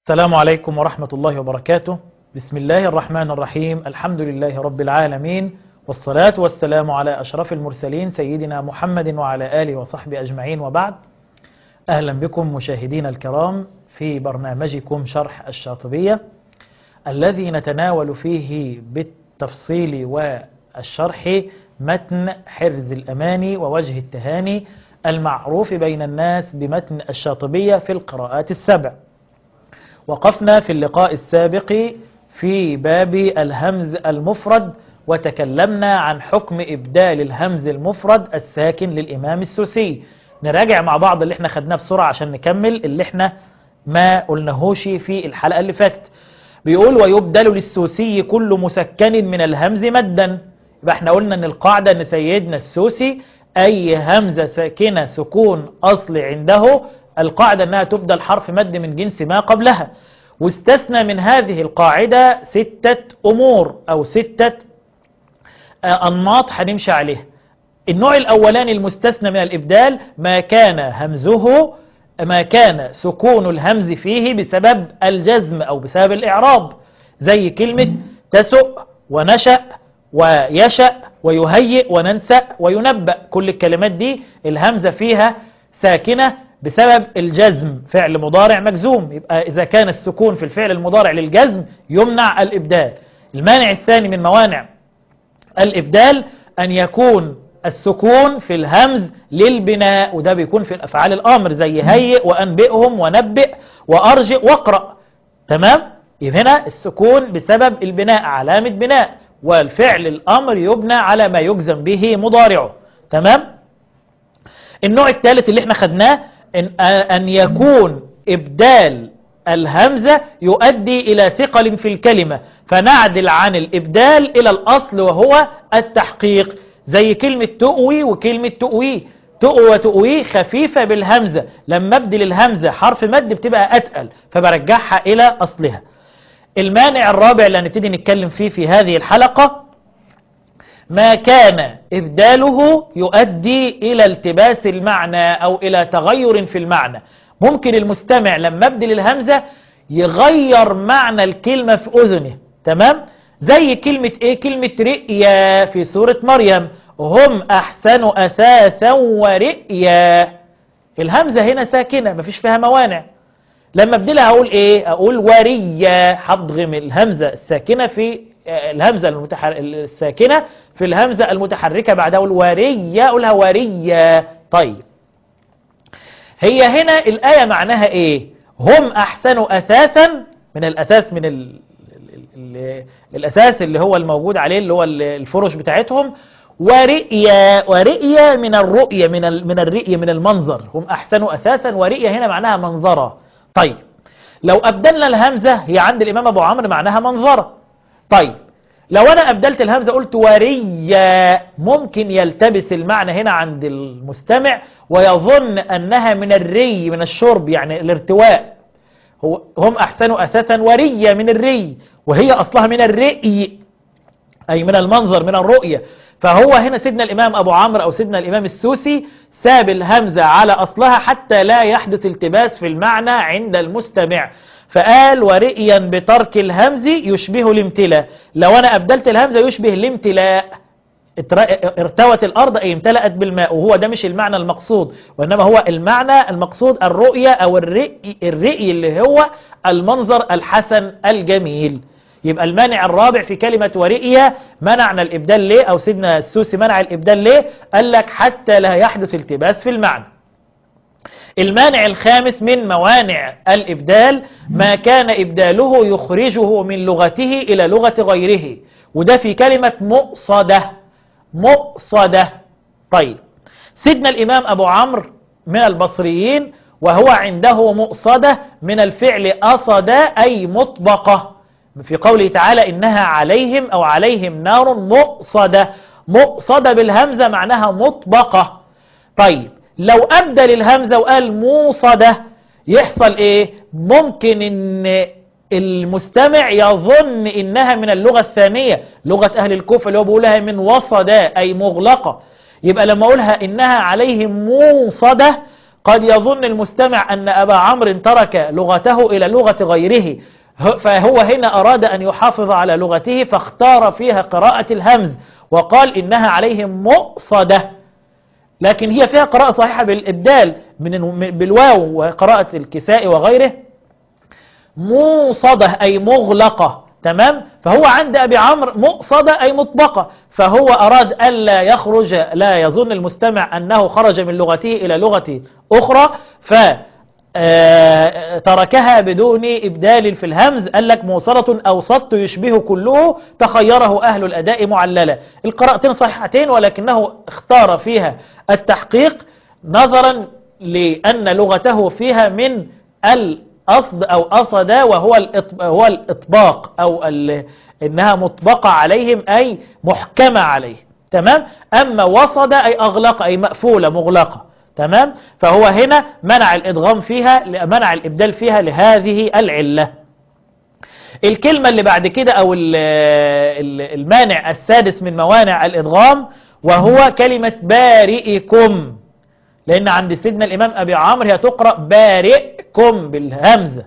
السلام عليكم ورحمة الله وبركاته بسم الله الرحمن الرحيم الحمد لله رب العالمين والصلاة والسلام على أشرف المرسلين سيدنا محمد وعلى آله وصحبه أجمعين وبعد أهلا بكم مشاهدين الكرام في برنامجكم شرح الشاطبية الذي نتناول فيه بالتفصيل والشرح متن حرز الأماني ووجه التهاني المعروف بين الناس بمتن الشاطبية في القراءات السبع وقفنا في اللقاء السابق في باب الهمز المفرد وتكلمنا عن حكم إبدال الهمز المفرد الساكن للإمام السوسي نراجع مع بعض اللي احنا خدناه بسرعة عشان نكمل اللي احنا ما قلناهوش في الحلقة اللي فاتت بيقول ويبدل للسوسي كل مسكن من الهمز مدا يبقى احنا قلنا ان القاعدة ان سيدنا السوسي اي همزة ساكنة سكون اصل عنده القاعدة انها تبدل حرف مد من جنس ما قبلها واستثنى من هذه القاعدة ستة امور او ستة انماط هنمشي عليها النوع الاولاني المستثنى من الابدال ما كان همزه ما كان سكون الهمز فيه بسبب الجزم او بسبب الاعراب زي كلمة تسؤ ونشأ ويشأ ويهيئ وننسأ وينبأ كل الكلمات دي الهمزة فيها ساكنة بسبب الجزم فعل مضارع مجزوم يبقى إذا كان السكون في الفعل المضارع للجزم يمنع الإبدال المانع الثاني من موانع الإبدال أن يكون السكون في الهمز للبناء وده بيكون في الأفعال الأمر زي هيئ وأنبئهم ونبئ وأرجئ واقرأ تمام يبقى هنا السكون بسبب البناء علامة بناء والفعل الأمر يبنى على ما يجزم به مضارعه تمام النوع الثالث اللي احنا خدناه إن, أن يكون إبدال الهمزة يؤدي إلى ثقل في الكلمة فنعدل عن الإبدال إلى الأصل وهو التحقيق زي كلمة تؤوي وكلمة تؤوي تؤوى وتؤوي خفيفة بالهمزة لما ابدل الهمزة حرف مد بتبقى أتقل فبرجعها إلى أصلها المانع الرابع اللي هنبتدي نتكلم فيه في هذه الحلقة ما كان إبداله يؤدي إلى التباس المعنى أو إلى تغير في المعنى ممكن المستمع لما ابدل الهمزة يغير معنى الكلمة في أذنه تمام زي كلمة إيه كلمة رئيا في سورة مريم هم أحسنوا أساسا ورئيا الهمزة هنا ساكنة مفيش فيها موانع لما ابدلها اقول ايه اقول ورية هضغم الهمزة الساكنة في الهمزة المتحر... الساكنة في الهمزة المتحركة بعدها اقول ورية اقولها ورية طيب هي هنا الآية معناها ايه هم احسنوا اساسا من الاساس من ال... ال... ال... الاساس اللي هو الموجود عليه اللي هو الفرش بتاعتهم ورئية ورئية من الرؤية من ال... من الرئية من المنظر هم احسنوا اساسا ورئية هنا معناها منظرة طيب لو أبدلنا الهمزة هي عند الإمام أبو عمرو معناها منظرة طيب لو أنا أبدلت الهمزة قلت وريا ممكن يلتبس المعنى هنا عند المستمع ويظن أنها من الري من الشرب يعني الارتواء هو هم أحسنوا أساسا وريا من الري وهي أصلها من الرئي أي من المنظر من الرؤية فهو هنا سيدنا الإمام أبو عمرو أو سيدنا الإمام السوسي ساب الهمزة على أصلها حتى لا يحدث التباس في المعنى عند المستمع فقال ورئيا بترك الهمز يشبه الامتلاء لو أنا أبدلت الهمزة يشبه الامتلاء ارتوت الأرض أي امتلأت بالماء وهو ده مش المعنى المقصود وإنما هو المعنى المقصود الرؤية أو الرئي, الرئي اللي هو المنظر الحسن الجميل يبقى المانع الرابع في كلمة ورئية منعنا الإبدال ليه أو سيدنا السوسي منع الإبدال ليه قال لك حتى لا يحدث التباس في المعنى المانع الخامس من موانع الإبدال ما كان إبداله يخرجه من لغته إلى لغة غيره وده في كلمة مؤصدة مؤصدة طيب سيدنا الإمام أبو عمرو من البصريين وهو عنده مؤصدة من الفعل أصد أي مطبقة في قوله تعالى إنها عليهم أو عليهم نار مؤصدة مؤصدة بالهمزة معناها مطبقة طيب لو أبدل الهمزة وقال موصدة يحصل إيه ممكن إن المستمع يظن إنها من اللغة الثانية لغة أهل الكوفة اللي هو بيقولها من وصدة أي مغلقة يبقى لما أقولها إنها عليهم موصدة قد يظن المستمع أن أبا عمرو ترك لغته إلى لغة غيره فهو هنا أراد أن يحافظ على لغته فاختار فيها قراءة الهمز وقال إنها عليهم مؤصدة لكن هي فيها قراءة صحيحة بالإبدال من بالواو وقراءة الكساء وغيره موصدة أي مغلقة تمام فهو عند أبي عمرو مؤصدة أي مطبقة فهو أراد ألا يخرج لا يظن المستمع أنه خرج من لغته إلى لغة أخرى ف تركها بدون إبدال في الهمز قال لك موصلة أو صدت يشبه كله تخيره أهل الأداء معللة القراءتين صحيحتين ولكنه اختار فيها التحقيق نظرا لأن لغته فيها من الأصد أو أصد وهو هو الإطباق أو إنها مطبقة عليهم أي محكمة عليه تمام أما وصد أي أغلق أي مقفولة مغلقة تمام فهو هنا منع الإدغام فيها منع الإبدال فيها لهذه العلة الكلمة اللي بعد كده أو المانع السادس من موانع الإدغام وهو كلمة بارئكم لأن عند سيدنا الإمام أبي عمرو هي تقرأ بارئكم بالهمزة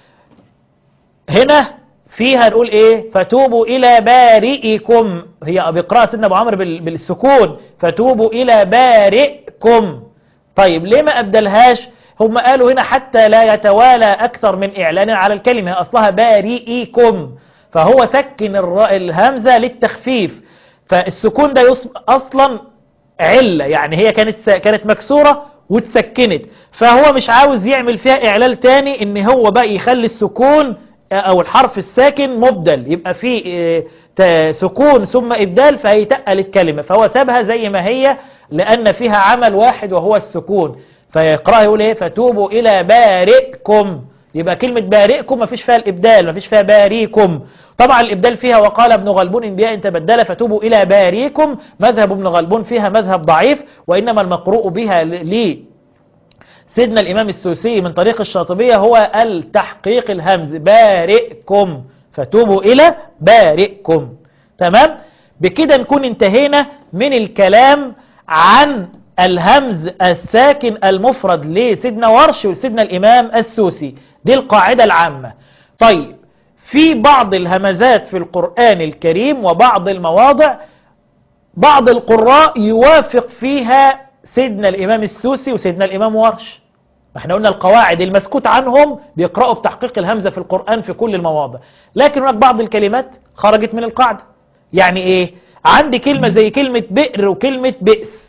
هنا فيها نقول إيه فتوبوا إلى بارئكم هي بقراءة سيدنا أبو عمرو بالسكون فتوبوا إلى بارئكم طيب ليه ما أبدلهاش هم قالوا هنا حتى لا يتوالى أكثر من إعلان على الكلمة أصلها بارئكم فهو سكن الهمزة للتخفيف فالسكون ده أصلا علة يعني هي كانت كانت مكسورة وتسكنت فهو مش عاوز يعمل فيها إعلال تاني إن هو بقى يخلي السكون أو الحرف الساكن مبدل يبقى فيه سكون ثم إبدال فهيتقل الكلمة فهو سابها زي ما هي لأن فيها عمل واحد وهو السكون فيقرأ يقول إيه فتوبوا إلى بارئكم يبقى كلمة بارئكم ما فيش فيها الإبدال ما فيش فيها باريكم طبعا الإبدال فيها وقال ابن غلبون إن بياء تبدل فتوبوا إلى باريكم مذهب ابن غلبون فيها مذهب ضعيف وإنما المقروء بها لي سيدنا الإمام السوسي من طريق الشاطبية هو التحقيق الهمز بارئكم فتوبوا إلى بارئكم تمام بكده نكون انتهينا من الكلام عن الهمز الساكن المفرد لسيدنا ورش وسيدنا الإمام السوسي دي القاعدة العامة طيب في بعض الهمزات في القرآن الكريم وبعض المواضع بعض القراء يوافق فيها سيدنا الإمام السوسي وسيدنا الإمام ورش احنا قلنا القواعد المسكوت عنهم بيقرأوا بتحقيق الهمزة في القرآن في كل المواضع لكن هناك بعض الكلمات خرجت من القاعدة يعني ايه عندي كلمة زي كلمة بئر وكلمة بئس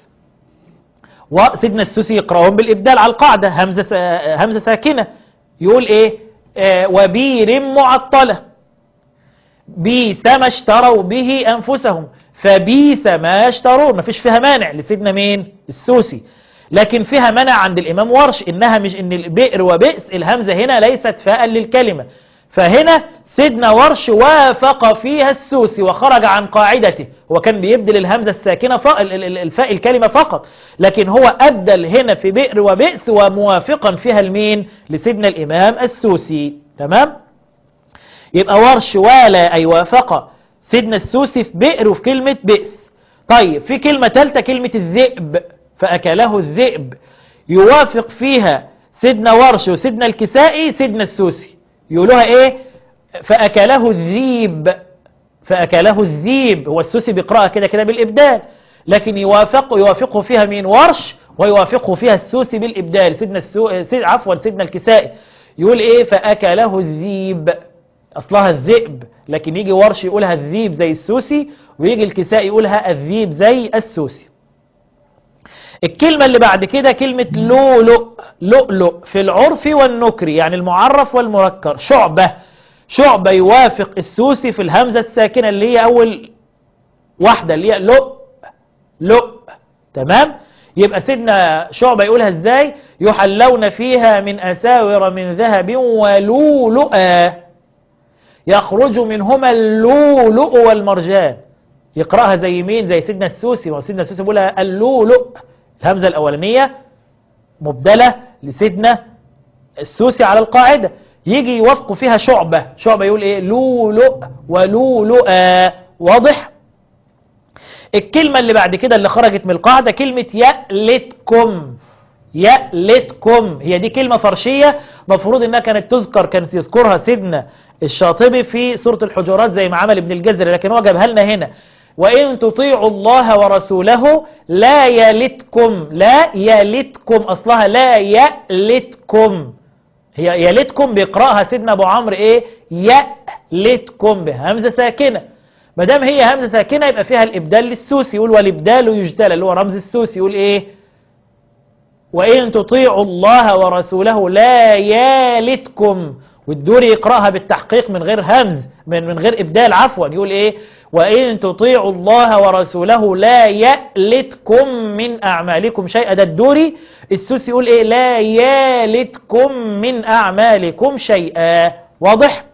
وسيدنا السوسي يقرأهم بالإبدال على القاعدة همزة, همزة ساكنة يقول ايه آه وبير معطلة بيس ما اشتروا به أنفسهم فبيس ما يشترون ما فيش فيها مانع لسيدنا مين السوسي لكن فيها منع عند الإمام ورش إنها مش إن البئر وبئس الهمزة هنا ليست فاء للكلمة فهنا سيدنا ورش وافق فيها السوسي وخرج عن قاعدته هو كان بيبدل الهمزة الساكنة ف... الفاء الكلمة فقط لكن هو أبدل هنا في بئر وبئس وموافقا فيها المين لسيدنا الإمام السوسي تمام يبقى ورش ولا أي وافق سيدنا السوسي في بئر وفي كلمة بئس طيب في كلمة ثالثة كلمة الذئب فأكله الذئب يوافق فيها سيدنا ورش وسيدنا الكسائي سيدنا السوسي يقولوها ايه فأكله الذيب فأكله الذيب هو السوسي بيقرأها كده كده بالإبدال لكن يوافق يوافقه فيها مين ورش ويوافقه فيها السوسي بالإبدال سيدنا السو... سيد عفوا سيدنا الكسائي يقول ايه فأكله الذيب أصلها الذئب لكن يجي ورش يقولها الذيب زي السوسي ويجي الكسائي يقولها الذيب زي السوسي الكلمة اللي بعد كده كلمة لؤلؤ لؤلؤ في العرف والنكر يعني المعرف والمركر شعبة شعبة يوافق السوسي في الهمزة الساكنة اللي هي أول واحدة اللي هي لؤ لؤ تمام يبقى سيدنا شعبة يقولها ازاي يحلون فيها من أساور من ذهب ولؤلؤا يخرج منهما اللؤلؤ والمرجان يقرأها زي مين زي سيدنا السوسي وسيدنا السوسي بيقولها اللؤلؤ الهمزة الأولانية مبدلة لسيدنا السوسي على القاعدة يجي يوافقوا فيها شعبة شعبة يقول ايه لولؤ ولولؤا واضح الكلمة اللي بعد كده اللي خرجت من القاعدة كلمة يألتكم يألتكم هي دي كلمة فرشية مفروض انها كانت تذكر كان يذكرها سيدنا الشاطبي في سورة الحجرات زي ما عمل ابن الجزر لكن هو جابها لنا هنا وإن تطيعوا الله ورسوله لا يلتكم لا يلتكم أصلها لا يلتكم هي يلتكم بيقرأها سيدنا أبو عمرو إيه يلتكم بهمزة ساكنة ما دام هي همزة ساكنة يبقى فيها الإبدال للسوسي يقول والإبدال يجتلى اللي هو رمز السوسي يقول إيه وإن تطيعوا الله ورسوله لا يالتكم والدوري يقرأها بالتحقيق من غير همز من من غير إبدال عفوا يقول إيه وإن تطيعوا الله ورسوله لا يألتكم من أعمالكم شيئا ده الدوري السوسي يقول إيه لا يالتكم من أعمالكم شيئا واضح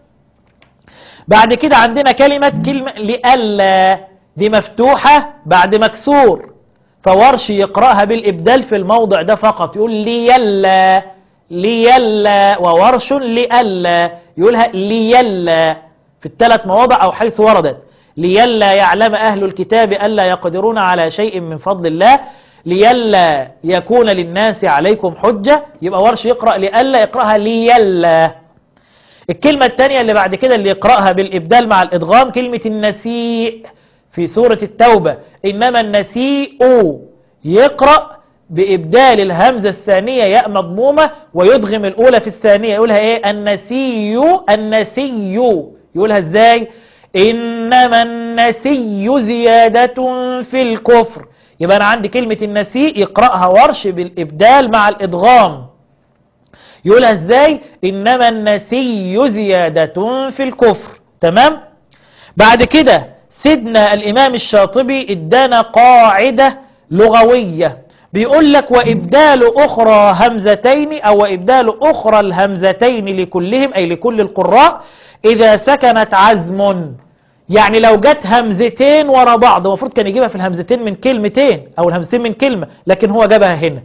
بعد كده عندنا كلمة كلمة لألا دي مفتوحة بعد مكسور فورش يقرأها بالإبدال في الموضع ده فقط يقول ليلا ليلا وورش لألا يقولها ليلا في الثلاث مواضع أو حيث وردت ليلا يعلم أهل الكتاب ألا يقدرون على شيء من فضل الله ليلا يكون للناس عليكم حجة يبقى ورش يقرأ لألا يقرأها ليلا الكلمة الثانية اللي بعد كده اللي يقرأها بالإبدال مع الإدغام كلمة النسيء في سورة التوبة إنما النسيء يقرأ بإبدال الهمزة الثانية ياء مضمومة ويدغم الأولى في الثانية يقولها إيه النسي النسي يقولها إزاي إنما النسي زيادة في الكفر يبقى أنا عندي كلمة النسي يقرأها ورش بالإبدال مع الإدغام يقولها إزاي إنما النسي زيادة في الكفر تمام بعد كده سيدنا الإمام الشاطبي ادانا قاعدة لغوية بيقول لك وإبدال أخرى همزتين أو إبدال أخرى الهمزتين لكلهم أي لكل القراء إذا سكنت عزم يعني لو جت همزتين ورا بعض المفروض كان يجيبها في الهمزتين من كلمتين أو الهمزتين من كلمة لكن هو جابها هنا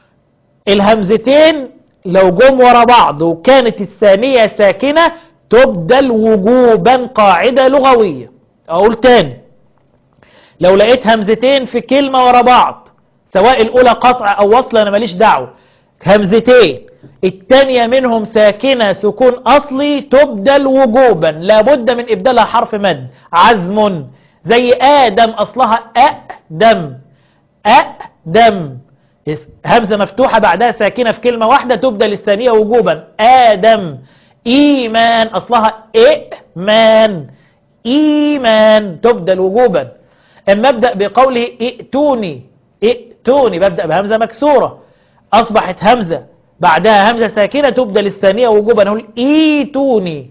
الهمزتين لو جم ورا بعض وكانت الثانية ساكنة تبدل وجوبا قاعدة لغوية أقول تاني لو لقيت همزتين في كلمة ورا بعض سواء الأولى قطع أو وصل أنا ماليش دعوة همزتين التانية منهم ساكنة سكون أصلي تبدل وجوبا لابد من إبدالها حرف مد عزم زي آدم أصلها أقدم أقدم همزة مفتوحة بعدها ساكنة في كلمة واحدة تبدل الثانية وجوبا آدم إيمان أصلها إئمان إيمان تبدل وجوبا اما ابدأ بقوله ائتوني ائتوني ببدأ بهمزة مكسورة أصبحت همزة بعدها همزة ساكنة تبدل الثانية وجوبا نقول ايتوني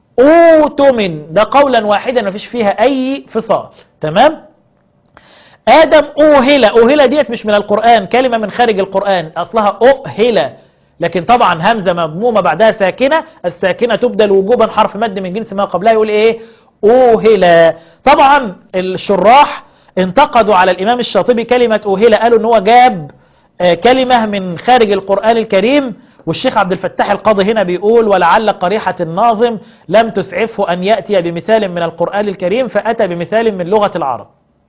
اوتمن ده قولا واحدا ما فيش فيها أي فصال تمام آدم أوهلة أوهلة ديت مش من القرآن كلمة من خارج القرآن أصلها أوهلة لكن طبعا همزة مضمومة بعدها ساكنة الساكنة تبدل وجوبا حرف مد من جنس ما قبلها يقول إيه أوهلا طبعا الشراح انتقدوا على الإمام الشاطبي كلمة أوهلا قالوا ان هو جاب كلمة من خارج القرآن الكريم والشيخ عبد الفتاح القاضي هنا بيقول ولعل قريحة الناظم لم تسعفه أن يأتي بمثال من القرآن الكريم فأتى بمثال من لغة العرب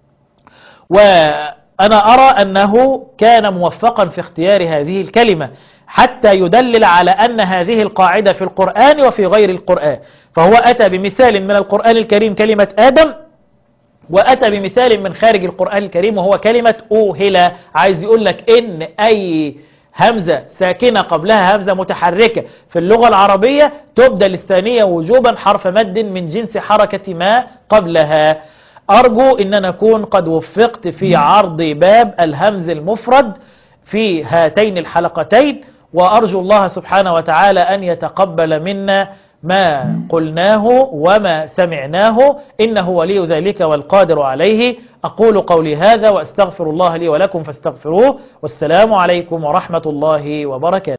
وأنا أرى أنه كان موفقا في اختيار هذه الكلمة حتى يدلل على أن هذه القاعدة في القرآن وفي غير القرآن فهو أتى بمثال من القرآن الكريم كلمة آدم وأتى بمثال من خارج القرآن الكريم وهو كلمة أوهلا عايز يقول لك إن أي همزة ساكنة قبلها همزة متحركة في اللغة العربية تبدل الثانية وجوبا حرف مد من جنس حركة ما قبلها أرجو أن نكون قد وفقت في عرض باب الهمز المفرد في هاتين الحلقتين وأرجو الله سبحانه وتعالى أن يتقبل منا ما قلناه وما سمعناه إنه ولي ذلك والقادر عليه أقول قولي هذا وأستغفر الله لي ولكم فاستغفروه والسلام عليكم ورحمة الله وبركاته